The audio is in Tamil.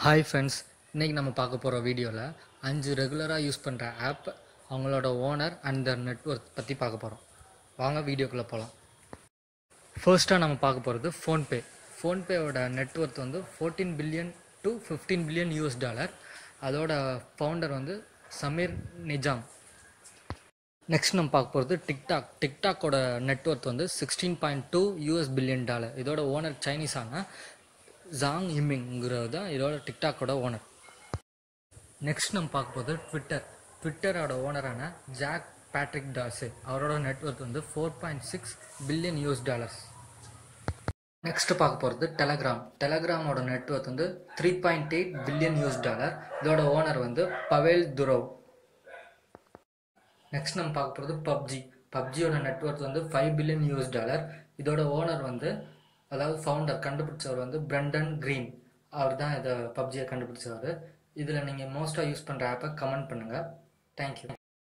ஹாய் ஃப்ரெண்ட்ஸ் இன்றைக்கி நம்ம பார்க்க போகிற வீடியோவில் அஞ்சு ரெகுலராக யூஸ் பண்ணுற ஆப் அவங்களோட ஓனர் அண்ட் தர் நெட்ஒர்க் பற்றி பார்க்க போகிறோம் வாங்க வீடியோக்குள்ளே போகலாம் ஃபர்ஸ்ட்டாக நம்ம பார்க்க போகிறது ஃபோன்பே ஃபோன்பேவோட நெட்ஒர்க் வந்து fourteen billion to fifteen billion US dollar அதோட ஃபவுண்டர் வந்து சமீர் நிஜாம் நெக்ஸ்ட் நம்ம பார்க்க போகிறது டிக்டாக் டிக்டாக்கோட நெட்ஒர்க் வந்து sixteen point two US billion dollar இதோட ஓனர் சைனீஸான ஜாங் இமிங்கிறது தான் இதோட டிக்டாக்கோட ஓனர் நெக்ஸ்ட் நம்ம பார்க்க போகிறது ட்விட்டர் ட்விட்டரோட ஓனரான ஜாக் பேட்ரிக் டாஸே அவரோட நெட்ஒர்க் வந்து four point six billion US dollars next பார்க்க போகிறது டெலகிராம் டெலகிராமோட நெட்ஒர்க் வந்து three point eight billion US dollar இதோட ஓனர் வந்து பவேல் துரோவ் நெக்ஸ்ட் நம்ம பார்க்க போகிறது பப்ஜி பப்ஜியோட நெட்ஒர்க் வந்து ஃபைவ் பில்லியன் யூஎஸ் டாலர் இதோட ஓனர் வந்து அதாவது ஃபவுண்டர் கண்டுபிடிச்சவர் வந்து பிரண்டன் க்ரீன் அவர் தான் இதை பப்ஜியை கண்டுபிடிச்சவர் இதில் நீங்கள் மோஸ்ட்டாக யூஸ் பண்ணுற ஆப்பை கமெண்ட் பண்ணுங்கள் தேங்க்யூ